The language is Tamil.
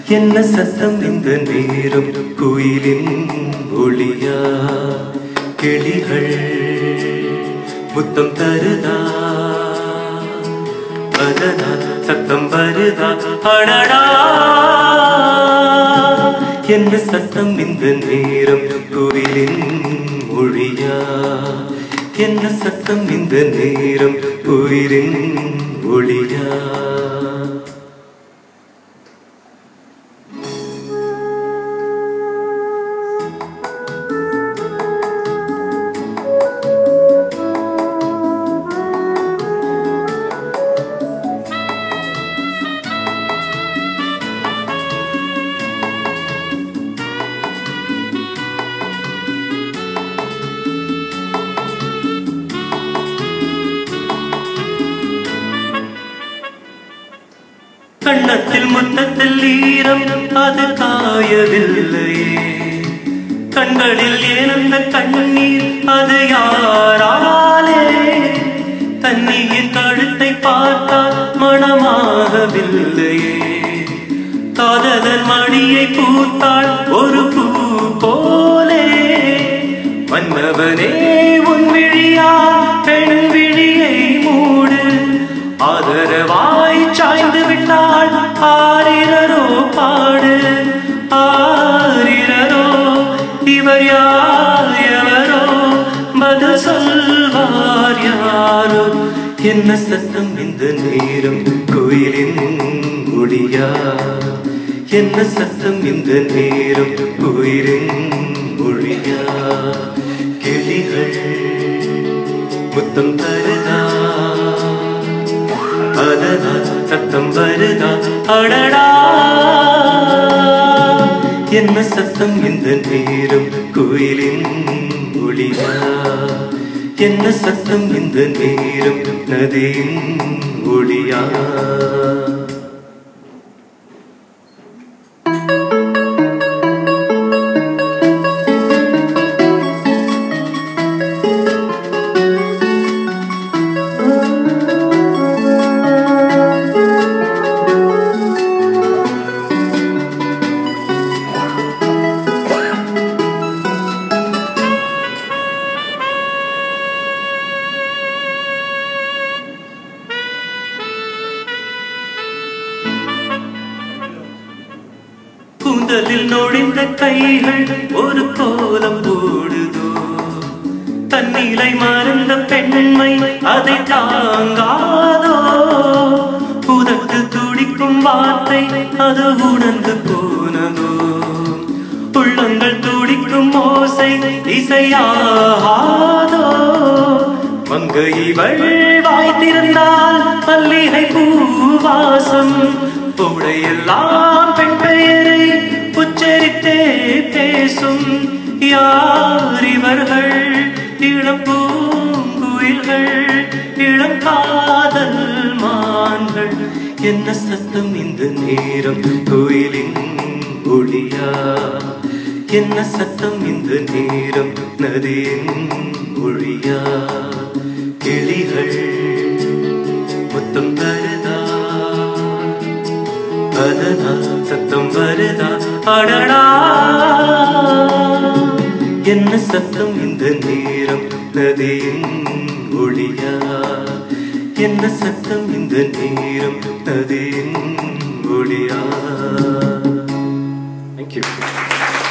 என்ன சத்தம் இந்த நேரம் குயிலின் ஒளியா கிளிகள் முத்தம் தருதா அதனால் சத்தம் வருதா அடடா என்ன சத்தம் இந்த நேரம் குயிலின் மொழியா என்ன சத்தம் இந்த நேரம் உயிரின் ஒளியா கண்ணத்தில் முத்தத்தில் ஈரம் அது காயவில்லையே கண்களில் ஏனந்த கண்ணீர் அது யாராலே தண்ணீர் கழுத்தை பார்த்தால் மனமாகவில்லையே காதலன் மடியை பூத்தாள் ஒரு பூ போலே மன்னவனே உன் விழியா பெண் விழியை மூடு ஆதரவாய் சாய்ந்து விட்டாள் ஆரிரரோ பாடு ஆரிரரோ இவர் யார் எவரோ பதில் சொல்வார் யாரோ என்ன சத்தம் இந்த நேரம் கோயிலின் மொழியா என்ன சத்தம் இந்த நேரம் கோயிலின் மொழியா கிளிகள் முத்தம் தருதா அதனால் சத்தம் வருதா அடடா என்ன சத்தம் இந்த நேரம் கோயிலின் ஒளியா என்ன சத்தம் இந்த நேரம் நதியின் ஒளியா கூந்தலில் நொடிந்த கைகள் ஒரு கோலம் போடுதோ தன்னிலை மறந்த பெண்மை அதை தாங்காதோ புதத்து துடிக்கும் வார்த்தை அது உணர்ந்து போனதோ உள்ளங்கள் துடிக்கும் ஓசை இசையாகாதோ மங்கை இவள் வாய் திறந்தால் மல்லிகை பூவாசம் உடையெல்லாம் பெண் பெயரை உச்சரித்தே பேசும் யார் இவர்கள் இளம் பூங்குயில்கள் இளம் காதல் மான்கள் என்ன சத்தம் இந்த நேரம் கோயிலின் ஒளியா என்ன சத்தம் இந்த நேரம் நதியின் ஒழியா கிளிகள் முத்தம் தருதா அதனால் சத்தம் வருதா அடடா என்ன சத்தம் இந்த நேரம் நதியின் ஒளியா என்ன சத்தம் இந்த நேரம் நதியின் ஒளியா தேங்க்யூ